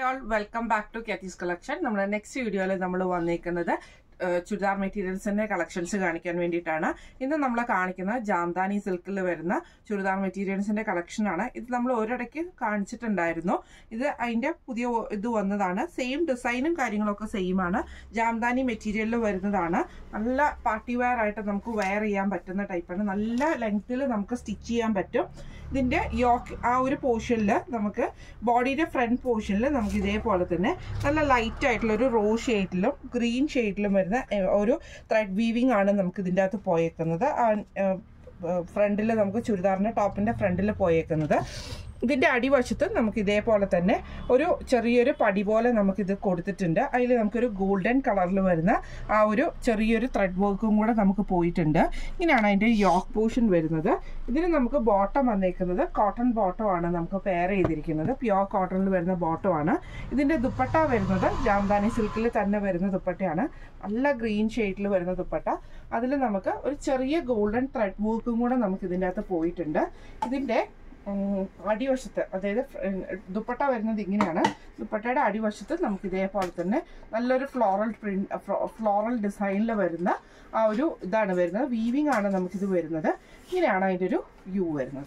hi all welcome back to Kathees collection നമ്മുടെ next വീഡിയോയിൽ നമ്മൾ വന്നേക്കുന്നത് ഏഹ്, ചുരിദാർ മെറ്റീരിയൽസിന്റെ കളക്ഷൻസ് കാണിക്കാൻ വേണ്ടിയിട്ടാണ് ഇന്ന് നമ്മൾ കാണിക്കുന്നത് ജാംദാനി സിൽക്കിൽ വരുന്ന ചുരിദാർ മെറ്റീരിയൽസിന്റെ കളക്ഷൻ ആണ് ഇത് നമ്മൾ ഒരിടയ്ക്ക് കാണിച്ചിട്ടുണ്ടായിരുന്നു ഇത് അതിന്റെ പുതിയ ഒ- ഇത് വന്നതാണ് സെയിം ഡിസൈനും കാര്യങ്ങളൊക്കെ സെയിം ആണ് ജാംദാനി മെറ്റീരിയലിൽ വരുന്നതാണ് നല്ല പാർട്ടി വെയർ ആയിട്ട് നമുക്ക് വെയർ ചെയ്യാൻ പറ്റുന്ന ടൈപ്പാണ് നല്ല ലെങ്ത്തിൽ നമുക്ക് സ്റ്റിച്ച് ചെയ്യാൻ പറ്റും ഇതിന്റെ യോക്ക് ആ ഒരു പോർഷനിൽ നമുക്ക് ബോഡിയുടെ ഫ്രണ്ട് പോർഷനിൽ നമുക്ക് ഇതേപോലെ തന്നെ നല്ല ലൈറ്റ് ആയിട്ടുള്ള ഒരു റോ ഷെയ്ഡിലും ഗ്രീൻ ഷെയ്ഡിലും വരുന്ന ഏഹ്, ഒരു ത്രെഡ് വീവിംഗ് ആണ് നമുക്ക് ഇതിൻ്റെ അകത്ത് പോയേക്കുന്നത് ഫ്രണ്ടിൽ നമുക്ക് ചുരിദാറിന്റെ ടോപ്പിന്റെ ഫ്രണ്ടിൽ പോയേക്കുന്നത് ഇതിന്റെ അടിവശത്ത് നമുക്ക് ഇതേപോലെ തന്നെ ഒരു ചെറിയൊരു പടി പോലെ നമുക്കിത് കൊടുത്തിട്ടുണ്ട് അതിൽ നമുക്കൊരു ഗോൾഡൻ കളറിൽ വരുന്ന ആ ഒരു ചെറിയൊരു ത്രെഡ് വർക്കും കൂടെ നമുക്ക് പോയിട്ടുണ്ട് ഇങ്ങനെയാണ് അതിന്റെ യോക്ക് പോർഷൻ വരുന്നത് ഇതിന് നമുക്ക് ബോട്ടം വന്നേക്കുന്നത് കോട്ടൺ ബോട്ടം ആണ് നമുക്ക് പെയർ ചെയ്തിരിക്കുന്നത് പ്യോർ കോട്ടണിൽ വരുന്ന ബോട്ടം ആണ് ഇതിന്റെ ദുപ്പട്ട വരുന്നത് ജാംദാനി സിൽക്കിൽ തന്നെ വരുന്ന ദുപ്പട്ടയാണ് നല്ല ഗ്രീൻ ഷെയ്ഡിൽ വരുന്ന ദുപ്പട്ട അതിൽ നമുക്ക് ഒരു ചെറിയ ഗോൾഡൻ ത്രെഡ് വർക്കും കൂടെ നമുക്ക് ഇതിൻ്റെ അകത്ത് പോയിട്ടുണ്ട് ഇതിന്റെ ഉം, അടിവശത്ത് അതായത് ഫ്ര- ദുപ്പട്ട വരുന്നത് ഇങ്ങനെയാണ് ദുപ്പട്ടയുടെ അടിവശത്ത് നമുക്ക് ഇതേപോലെ തന്നെ നല്ലൊരു ഫ്ലോറൽ പ്രിന്റ് ഫ്ലോറൽ ഡിസൈനിൽ വരുന്ന ആ ഒരു ഇതാണ് വരുന്നത് വീവിംഗ് ആണ് നമുക്കിത് വരുന്നത് ഇങ്ങനെയാണ് അതിൻ്റെ ഒരു വ്യൂ വരുന്നത്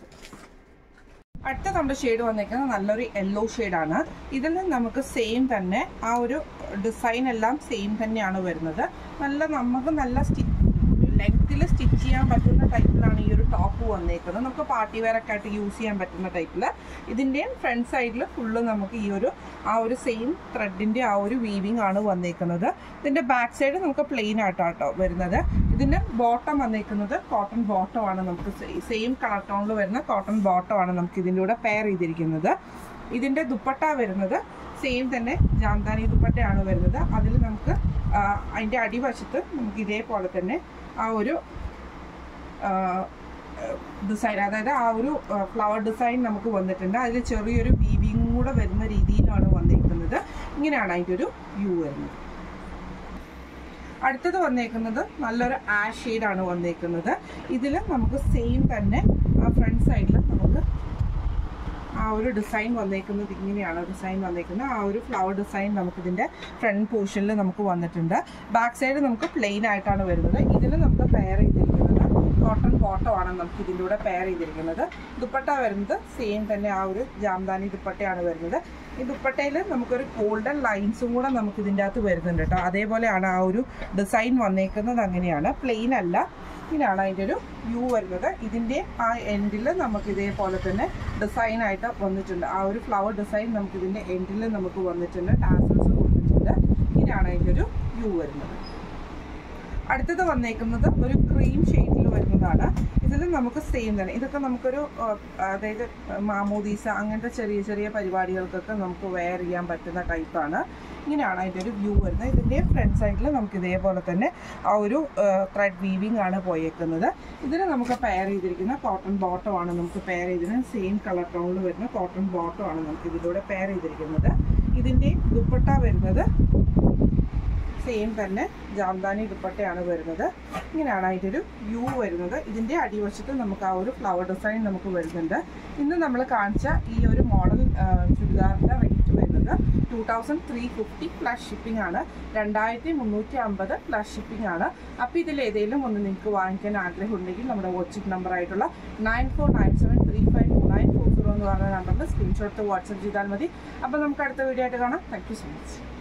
അടുത്ത നമ്മുടെ ഷെയ്ഡ് വന്നേക്കുന്നത് നല്ലൊരു യെല്ലോ ഷെയ്ഡാണ് ഇതിൽ നിന്ന് നമുക്ക് സെയിം തന്നെ ആ ഒരു ഡിസൈൻ എല്ലാം സെയിം തന്നെയാണ് വരുന്നത് നല്ല നമുക്ക് നല്ല സ്റ്റി ലെങ്ത്തിൽ സ്റ്റിച്ച് ചെയ്യാൻ പറ്റുന്ന ടൈപ്പിലാണ് ഈ ഒരു ടോപ്പ് വന്നേക്കുന്നത് നമുക്ക് പാർട്ടി വെയർ ഒക്കെ ആയിട്ട് യൂസ് ചെയ്യാൻ പറ്റുന്ന ടൈപ്പിൽ ഇതിൻ്റെയും ഫ്രണ്ട് സൈഡിൽ ഫുള്ള് നമുക്ക് ഈ ഒരു ആ ഒരു സെയിം ത്രെഡിൻ്റെ ആ ഒരു വീവിംഗ് ആണ് വന്നേക്കുന്നത് ഇതിൻ്റെ ബാക്ക് സൈഡ് നമുക്ക് പ്ലെയിൻ ആയിട്ടാട്ടോ വരുന്നത് ഇതിൻ്റെ ബോട്ടം വന്നേക്കുന്നത് കോട്ടൺ ബോട്ടം ആണ് നമുക്ക് സെയിം കളർ ടോണിൽ വരുന്ന കോട്ടൺ ബോട്ടം ആണ് നമുക്ക് ഇതിൻ്റെ കൂടെ പെയർ ചെയ്തിരിക്കുന്നത് ഇതിൻ്റെ ദുപ്പട്ട വരുന്നത് സെയിം തന്നെ ജാംദാനി ദുപ്പട്ടയാണ് വരുന്നത് അതിൽ നമുക്ക് ആ, അതിൻ്റെ അടിവശത്ത് നമുക്ക് ഇതേപോലെ തന്നെ ആ ഒരു ഡിസൈൻ അതായത് ആ ഒരു ഫ്ലവർ ഡിസൈൻ നമുക്ക് വന്നിട്ടുണ്ട് അതിൽ ചെറിയൊരു വീവിങ് കൂടെ വരുന്ന രീതിയിലാണ് വന്നിരിക്കുന്നത് ഇങ്ങനെയാണ് അതിൻ്റെ ഒരു വ്യൂ വരുന്നത് അടുത്തത് വന്നേക്കുന്നത് നല്ലൊരു ആഷ് ഷെയ്ഡാണ് വന്നേക്കുന്നത് ഇതിൽ നമുക്ക് സെയിം തന്നെ ആ ഫ്രണ്ട് സൈഡിൽ നമുക്ക് ആ ഒരു ഡിസൈൻ വന്നേക്കുന്നത് ഇങ്ങനെയാണ് ഡിസൈൻ വന്നേക്കുന്നത് ആ ഒരു ഫ്ലവർ ഡിസൈൻ നമുക്ക് ഇതിന്റെ ഫ്രണ്ട് പോർഷനിൽ നമുക്ക് വന്നിട്ടുണ്ട് ബാക്ക് സൈഡ് നമുക്ക് പ്ലെയിൻ ആയിട്ടാണ് വരുന്നത് ഇതിൽ നമുക്ക് പെയർ ചെയ്തിരിക്കുന്നത് കോട്ടൺ ബോട്ടം ആണ് നമുക്ക് ഇതിൻ്റെ കൂടെ പെയർ ചെയ്തിരിക്കുന്നത് ദുപ്പട്ട വരുന്നത് സെയിം തന്നെ ആ ഒരു ജാംദാനി ദുപ്പട്ടയാണ് വരുന്നത് ഈ ദുപ്പട്ടയിൽ നമുക്കൊരു ഗോൾഡൻ ലൈൻസും കൂടെ നമുക്ക് ഇതിൻ്റെ അകത്ത് വരുന്നുണ്ട് കേട്ടോ അതേപോലെയാണ് ആ ഒരു ഡിസൈൻ വന്നേക്കുന്നത് അങ്ങനെയാണ് പ്ലെയിൻ അല്ല ഇങ്ങനെയാണ് അതിൻ്റെ ഒരു വ്യൂ വരുന്നത് ഇതിൻ്റെ ആ എൻഡിൽ നമുക്ക് ഇതേപോലെ തന്നെ ഡിസൈൻ ആയിട്ട് വന്നിട്ടുണ്ട് ആ ഒരു ഫ്ലവർ ഡിസൈൻ നമുക്ക് ഇതിൻ്റെ എൻഡിൽ നമുക്ക് വന്നിട്ടുണ്ട് ടാസൽസ് കൊടുത്തിട്ടുണ്ട് ഇങ്ങനെയാണ് അതിൻ്റെ ഒരു വ്യൂ വരുന്നത് അടുത്തത് വന്നേക്കുന്നത് ഒരു ക്രീം ഷെയ്ഡിൽ വരുന്നതാണ് ഇതിൽ നമുക്ക് സെയിം തന്നെ ഇതൊക്കെ നമുക്കൊരു ആ, അതായത് മാമോദീസ അങ്ങനത്തെ ചെറിയ ചെറിയ പരിപാടികൾക്കൊക്കെ നമുക്ക് വെയർ ചെയ്യാൻ പറ്റുന്ന ടൈപ്പാണ് ഇങ്ങനെയാണ് അതിൻ്റെ ഒരു വ്യൂ വരുന്നത് ഇതിൻ്റെ ഫ്രണ്ട് സൈഡിൽ നമുക്ക് ഇതേപോലെ തന്നെ ആ ഒരു ത്രെഡ് വീവിംഗ് ആണ് പോയേക്കുന്നത് ഇതിന് നമുക്ക് പെയർ ചെയ്തിരിക്കുന്ന കോട്ടൺ ബോട്ടം ആണ് നമുക്ക് പെയർ ചെയ്തിരുന്നത് സെയിം കളർ ടോണിൽ വരുന്ന കോട്ടൺ ബോട്ടം ആണ് നമുക്ക് ഇതിലൂടെ പെയർ ചെയ്തിരിക്കുന്നത് ഇതിൻ്റെ ദുപ്പട്ട വരുന്നത് സെയിം തന്നെ ജാംദാനി ദുപ്പട്ടയാണ് വരുന്നത് ഇങ്ങനെയാണ് അതിൻ്റെ ഒരു വ്യൂ വരുന്നത് ഇതിൻ്റെ അടിവശത്ത് നമുക്ക് ആ ഒരു ഫ്ലവർ ഡിസൈൻ നമുക്ക് വരുന്നുണ്ട് ഇന്ന് നമ്മൾ കാണിച്ച ഈ ഒരു മോഡൽ ചുരിദാറിൻ്റെ റേറ്റ് വരുന്നത് two thousand three fifty plus shipping ആണ് രണ്ടായിരത്തി മുന്നൂറ്റി അമ്പത് പ്ലസ് ഷിപ്പിംഗ് ആണ് അപ്പോൾ ഇതിൽ ഏതെങ്കിലും ഒന്ന് നിങ്ങൾക്ക് വാങ്ങിക്കാൻ ആഗ്രഹമുണ്ടെങ്കിൽ നമ്മുടെ വാട്സപ്പ് നമ്പർ ആയിട്ടുള്ള nine four nine seven three five two nine four zero എന്ന് പറഞ്ഞ നമ്പറിൽ സ്ക്രീൻഷോട്ട് വാട്സപ്പ് ചെയ്താൽ മതി അപ്പോൾ നമുക്ക് അടുത്ത വീഡിയോ ആയിട്ട് കാണാം താങ്ക് യു സോ മച്ച്